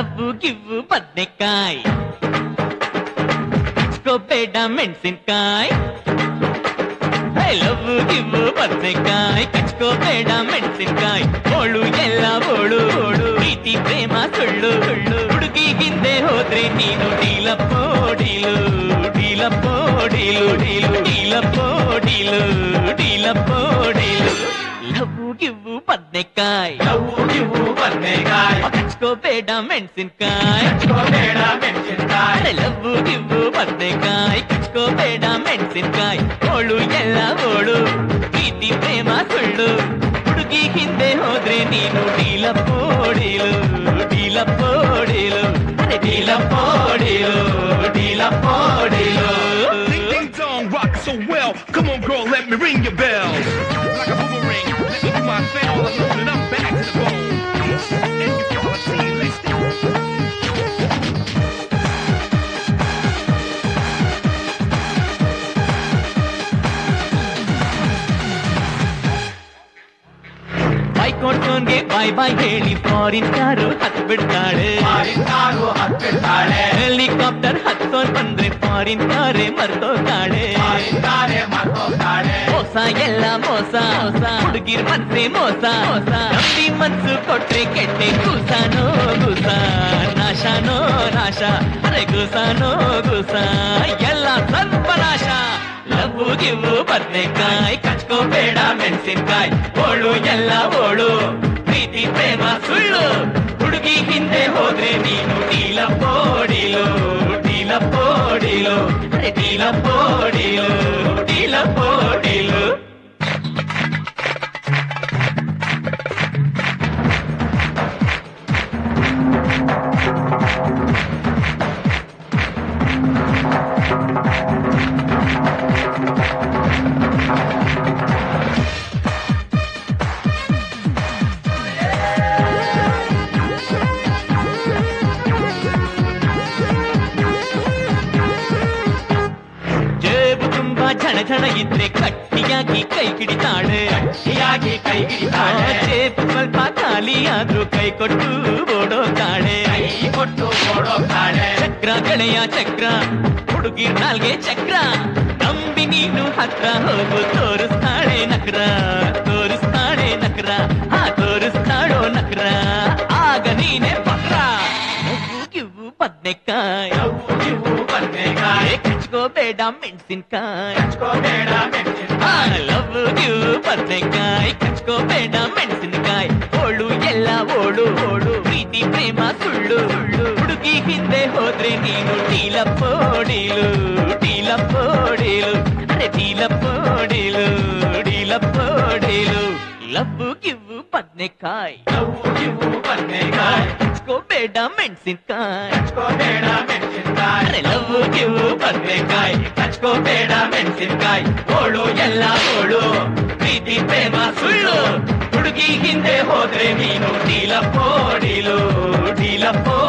Love give ಬದ್ನೆಕಾಯ್ ಬೇಡ ಮೆಣಸಿನ್ಕಾಯ್ love give ಬದ್ನೆಕಾಯ್ ಕಚ್ಕೋಬೇಡ ಮೆಣಸಿನ್ಕಾಯ್ ಓಳು ಎಲ್ಲ ಓಳು ಓಳು ಪ್ರೀತಿ ಪ್ರೇಮ ಸುಳ್ಳು ಸುಳ್ಳು ಹುಡುಗಿ ಹಿಂದೆ ಹೋದ್ರೆ ನೀನು ಡೀಲಪ್ಪೋ ಡೀಲು ಡೀಲಪ್ಪೋ ಡೀಲು ಡೀಲು ಡೀಲಪ್ಪೋ ಡೀಲು ಡೀಲಪ್ಪೋ ಡೀಲು ಲವ್ವು ಗಿವ್ವು ಬದ್ನೆಕಾಯ್ ಲವ್ವು ಗಿವ್ವು ಬದ್ನೆಕಾಯ್ ಕಚ್ಕೋಬೇಡ ಮೆಣಸಿನ್ಕಾಯ್ ಕಚ್ಕೋಬೇಡ ಮೆಣಸಿನ್ಕಾಯ್ ಲವ್ವು ಗಿವ್ವು ಬದ್ನೆಕಾಯ್ ಕಚ್ಕೋಬೇಡ ಮೆಣಸಿನ್ಕಾಯ್ ಓಳು ಎಲ್ಲ ಓಳು ಪ್ರೀತಿ ಪ್ರೇಮ ಸುಳ್ಳು ಹುಡುಗಿ ಹಿಂದೆ ಹೋದ್ರೆ ನೀನು ಡೀಲಪ್ಪೋಡಿಲು ಡೀಲಪ್ಪೋಡಿಲು ಅರೆ ಡೀಲಪ್ಪೋಡಿಲು ಡೀಲಪ್ಪೋಡಿಲು Ding ding dong, rock so well. Come on, girl, let me ring your bells. Like a boomerang, let me do my thing all alone, and I'm back to the bone. And you call a team, let's go. ಬಾಯ್ ಕೊಡ್ಸೋನ್ಗೆ ಬಾಯ್ ಬಾಯ್ ಹೇಳಿ foreign car ಹತ್ ಬಿಡ್ತಾಳೆ ಮಾರಿನಾರು ಹತ್ತಿರ್ತಾಳೆ helicopter ಹತ್ತೋನ್ ಬಂದ್ರೆ foreign ಕಾರೇ ಮರ್ತೋತಾಳೆ ಮಾರಿದ್ದಾರೆ ಮತ್ತೋಗ್ತಾಳೆ ಮೋಸ ಎಲ್ಲ ಮೋಸ ಮೋಸ ಹುಡುಗಿರ್ ಮನ್ಸೆ ಮೋಸ ಮೋಸ ನಂಬಿ ಮನ್ಸು ಕೊಟ್ರೆ ಕೆಟ್ಟೆ ಗುಸಾನೋ ಗುಸ ನಾಶನೋ ನಾಶ ಅರೆ ಗುಸಾನೋ ಗುಸ ಎಲ್ಲ ಸ್ವಲ್ಪ ನಾಶ ಲವ್ವು ಗಿವ್ವು ಬದ್ನೆಕಾಯ್ ಕಚ್ಕೋಬೇಡ ಮೆಣಸಿನ್ಕಾಯ್ ಓಳು ಎಲ್ಲ ಓಳು ಪ್ರೀತಿ ಪ್ರೇಮ ಸುಳ್ಳು ಹುಡುಗಿ ಹಿಂದೆ ಹೋದ್ರೆ ನೀನು ಡೀಲಪ್ಪೋಡಿಲು ಡೀಲಪ್ಪೋಡಿಲು ಅರೆ ಡೀಲಪ್ಪೋಡಿಲು ಡೀಲಪ್ಪೋಡಿಲು ಜೇಬು ತುಂಬಾ ಝಣ ಝಣ ಇದ್ರೆ ಗಟ್ಟಿಯಾಗಿ ಕೈ ಹಿಡಿತಾಳೆ ಗಟ್ಟಿಯಾಗಿ ಕೈ ಹಿಡಿತಾಳೆ ಜೇಬು ಸ್ವಲ್ಪ ಖಾಲಿ ಆದ್ರೂ ಕೈ ಕೊಟ್ಟು ಓಡೋತಾಳೆ ಕೈ ಕೊಟ್ಟು ಓಡೋಗ್ತಾಳೆ ಚಕ್ರ ಗೆಳೆಯ ಚಕ್ರ ಹುಡುಗಿರ್ ನಾಲ್ಗೆ ಚಕ್ರ ನಂಬಿ ನೀನು ಹತ್ರ ಹೋಗು ತೋರಿಸ್ತಾಳೆ ನಕ್ರ ತೋರಿಸ್ತಾಳೆ ನಕ್ರ ಆ ತೋರಿಸ್ತಾಳೋ ನಕ್ರ ಆಗ ನೀನೆ ಪಕ್ರ ಲವ್ವು ಗಿವ್ವು ಬದ್ನೆಕಾಯ್ ಲವ್ವು ಗಿವ್ವು ಬದ್ನೆಕಾಯ್ ಕಚ್ಕೋಬೇಡ ಮೆಣಸಿನ್ಕಾಯ್ ಕಚ್ಕೋಬೇಡ ಮೆಣಸಿನ್ಕಾಯ್ ಲವ್ ಗಿವ್ ಬದ್ನೆಕಾಯ್ ಕಚ್ಕೋಬೇಡ ಮೆಣಸಿನಕಾಯ್ ಓಳು ಎಲ್ಲ ಓಳು ಓಳು ಪ್ರೀತಿ ಪ್ರೇಮ ಸುಳ್ಳು ಸುಳ್ಳು ಹುಡುಗಿ ಹಿಂದೆ ಹೋದ್ರೆ ನೀನು ಡೀಲಪ್ಪೋಡಿಲು ಡೀಲಪ್ಪೋಡಿಲು ಅರೆ ಡೀಲಪ್ಪೋಡಿಲು ಡೀಲಪ್ಪೋಡಿಲು ಲವ್ ಗಿವ್ ಬದ್ನೆಕಾಯ್ ಲವ್ವು ಗಿವ್ವು ಬದ್ನೆಕಾಯ್ ಕಚ್ಕೋಬೇಡ ಮೆಣಸಿನ್ಕಾಯ್ ಕಚ್ಕೋಬೇಡ ಮೆಣಸಿನ್ಕಾಯ್ ಅರೆ ಲವ್ ಗಿವ್ ಬದ್ನೆಕಾಯ್ ಕಚ್ಕೋಬೇಡ ಮೆಣಸಿನ್ಕಾಯ್ ಓಳು ಎಲ್ಲ ಓಳು ಪ್ರೀತಿ ಪ್ರೇಮ ಸುಳ್ಳು ಹುಡುಗಿ ಹಿಂದೆ ಹೋದ್ರೆ ನೀನು ಡೀಲಪ್ಪೋ ಡೀಲು ಡೀಲಪ್ಪೋ